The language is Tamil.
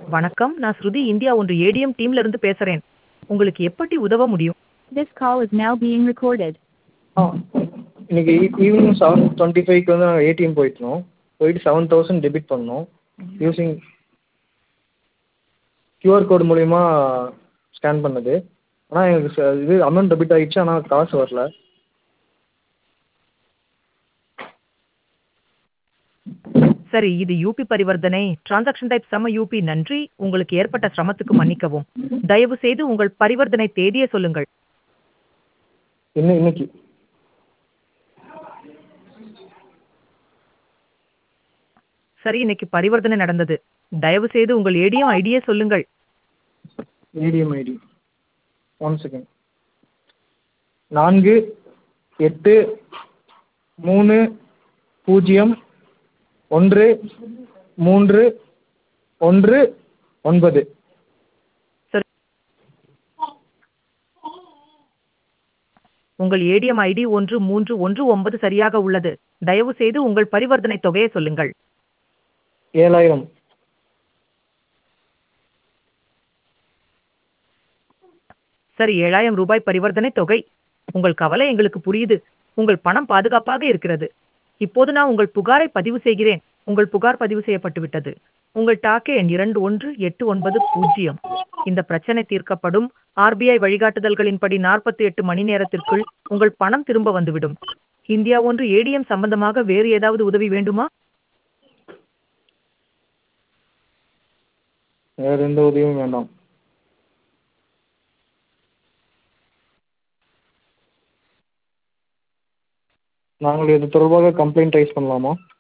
வணக்கம் நான் ஸ்ருதி இந்தியா ஒன்று ஏடிஎம் டீம்ல இருந்து பேசுறேன் உங்களுக்கு எப்படி உதவ முடியும் This call is now being recorded. ஆ இன்னைக்கு ஈவினிங் செவன் டுவெண்ட்டி ஃபைவ்க்கு வந்து நாங்கள் ஏடிஎம் போயிட்டோம் போயிட்டு செவன் தௌசண்ட் டெபிட் பண்ணோம் யூஸிங் கியூஆர் கோடு மூலிமா ஸ்கேன் பண்ணது ஆனால் எங்களுக்கு ச- இது அமௌண்ட் டெபிட் ஆகிடுச்சு ஆனால் காசு வரல சரி இது யூபி பரிவர்த்தனை டிரான்சாக்ஷன் டைப் சம யூபி நன்றி உங்களுக்கு ஏற்பட்ட சிரமத்துக்கு மன்னிக்கவும் தயவு செய்து உங்கள் பரிவர்த்தனை தேதியை சொல்லுங்கள் இன்னும் இன்னைக்கு சரி இன்னைக்கு பரிவர்த்தனை நடந்தது தயவு செய்து உங்கள் ஏடிஎம் ஐடியை சொல்லுங்கள் ஏடிஎம் ஐடி ஒன் செகண்ட் நான்கு எட்டு மூணு பூஜ்ஜியம் ஒன்று மூன்று ஒன்று ஒன்பது சரி உங்கள் ஏடிஎம் ஐடி ஒன்று மூன்று ஒன்று ஒன்பது சரியாக உள்ளது தயவு செய்து உங்கள் பரிவர்த்தனை தொகையை சொல்லுங்கள் ஏழாயிரம் சரி ஏழாயிரம் ரூபாய் பரிவர்த்தனை தொகை உங்கள் கவலை எங்களுக்கு புரியுது உங்கள் பணம் பாதுகாப்பாக இருக்கிறது இப்போது நான் உங்கள் புகாரை பதிவு செய்கிறேன் உங்கள் புகார் பதிவு செய்யப்பட்டு விட்டது உங்கள் டாக்கே எண் இரண்டு ஒன்று எட்டு ஒன்பது பூஜ்ஜியம் இந்த பிரச்சனை தீர்க்கப்படும் ஆர்பிஐ வழிகாட்டுதல்களின்படி நாற்பத்தி எட்டு மணி நேரத்திற்குள் உங்கள் பணம் திரும்ப வந்துவிடும் இந்தியா ஒன்று ஏடிஎம் சம்பந்தமாக வேறு ஏதாவது உதவி வேண்டுமா வேறு எந்த உதவியும் வேண்டாம் நாங்கள் இது தொடர்பாக கம்ப்ளைண்ட் ரைஸ் பண்ணலாமா